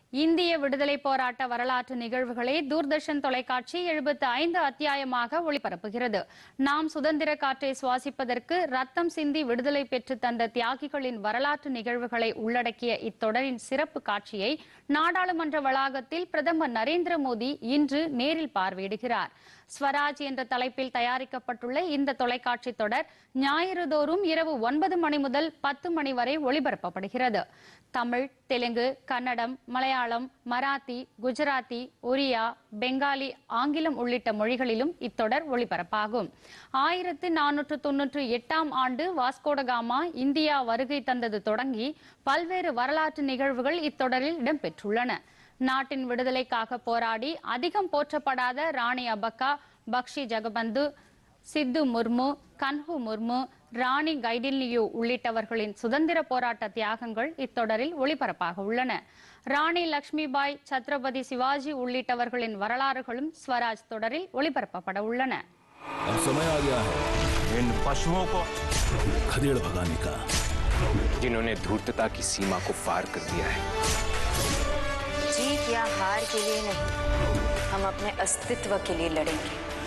இந்திய விடுதலை போராட்ட வரலாற்று நிகழ்வுகளை தூர்தர்ஷன் தொலைக்காட்சி எழுபத்து ஐந்து அத்தியாயமாக ஒளிபரப்புகிறது நாம் சுதந்திர காற்றை சுவாசிப்பதற்கு ரத்தம் சிந்தி விடுதலை பெற்று தந்த தியாகிகளின் வரலாற்று நிகழ்வுகளை உள்ளடக்கிய இத்தொடரின் சிறப்பு காட்சியை நாடாளுமன்ற வளாகத்தில் பிரதமர் நரேந்திர மோடி இன்று நேரில் பார்வையிடுகிறார் ஸ்வராஜ் என்ற தலைப்பில் தயாரிக்கப்பட்டுள்ள இந்த தொலைக்காட்சி தொடர் ஞாயிறுதோறும் இரவு ஒன்பது மணி முதல் பத்து மணி வரை ஒளிபரப்பப்படுகிறது தமிழ் தெலுங்கு கன்னடம் மலையாளம் மராத்தி குஜராத்தி ஒரியா பெங்காலி ஆங்கிலம் உள்ளிட்ட மொழிகளிலும் இத்தொடர் ஒளிபரப்பாகும் ஆயிரத்து நானூற்று தொன்னூற்று எட்டாம் ஆண்டு வாஸ்கோடகாமா இந்தியா வருகை தந்தது தொடங்கி பல்வேறு வரலாற்று நிகழ்வுகள் இத்தொடரில் இடம்பெற்றுள்ளன நாட்டின் விடுதலைக்காக போராடி அதிகம் போற்றப்படாத ராணி அபக்கா பக்ஷி ஜகபந்து சித்து முர்மு கன்ஹு முர்மு ராணி கைடில்லியு உள்ளிட்டவர்களின் சுதந்திர போராட்ட தியாகங்கள் இத்தொடரில் ஒளிபரப்பாக உள்ளன ராணி லட்சுமிபாய் சத்ரபதி சிவாஜி உள்ளிட்டவர்களின் வரலாறுகளும் ஸ்வராஜ் தொடரில் ஒளிபரப்பப்பட உள்ளன अब समय आ गया है इन पशुओं को खदेड़ भगाने का जिन्होंने धूर्तता की सीमा को पार कर दिया है जीत या हार के लिए नहीं हम अपने अस्तित्व के लिए लड़ेंगे